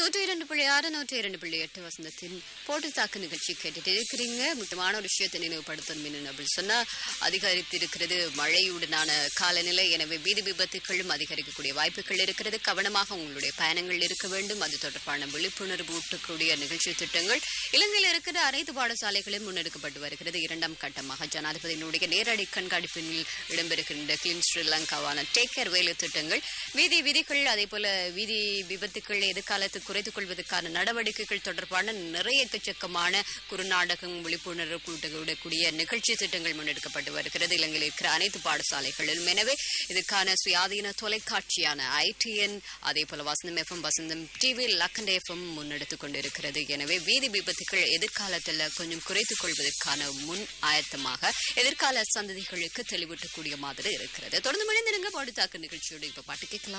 நூற்றி இரண்டு புள்ளி ஆறு நூற்றி இரண்டு புள்ளி எட்டு வசந்தத்தின் போட்டு தாக்கு நிகழ்ச்சி கேட்டுட்டு இருக்கிறீங்க முக்கியமான ஒரு விஷயத்தை நினைவுபடுத்தணும் என்ன அப்படின்னு சொன்னா அதிகரித்திருக்கிறது மழையுடனான காலநிலை எனவே வீதி விபத்துகளும் அதிகரிக்கக்கூடிய வாய்ப்புகள் இருக்கிறது கவனமாக உங்களுடைய பயணங்கள் இருக்க வேண்டும் அது தொடர்பான விழிப்புணர்வு ஊட்டக்கூடிய நிகழ்ச்சி திட்டங்கள் இலங்கையில் இருக்கிற அனைத்து பாடசாலைகளும் முன்னெடுக்கப்பட்டு வருகிறது இரண்டாம் கட்டமாக ஜனாதிபதியினுடைய நேரடி கண்காணிப்பில் இடம்பெறுகின்ற கிளீன் ஸ்ரீலங்காவான டேக் கேர் வேலை திட்டங்கள் வீதி விதிகள் அதே போல வீதி விபத்துக்கள் எதிர்காலத்தில் குறைத்துக் கொள்வதற்கான நடவடிக்கைகள் தொடர்பான நிறைய எக்கச்சக்கமான குறுநாடகம் விழிப்புணர்வு கூட்டக்கூடிய நிகழ்ச்சி திட்டங்கள் முன்னெடுக்கப்பட்டு வருகிறது இலங்கையில் இருக்கிற அனைத்து பாடசாலைகளிலும் எனவே இதுக்கான சுயாதீன தொலைக்காட்சியான ஐடிஎன் அதே போல வசந்தம் எஃப்எம் வசந்தம் டிவி லக்கண்ட் எஃப்எம் முன்னெடுத்துக் கொண்டிருக்கிறது எனவே வீதி விபத்துக்கள் எதிர்காலத்தில் கொஞ்சம் குறைத்துக் கொள்வதற்கான முன் ஆயத்தமாக எதிர்கால சந்ததிகளுக்கு தெளிவூட்டக்கூடிய மாதிரி இருக்கிறது தொடர்ந்து மணிந்திருங்க பாடுத்தாக்கு நிகழ்ச்சியோடு இப்ப பாட்டு கேட்கலாம்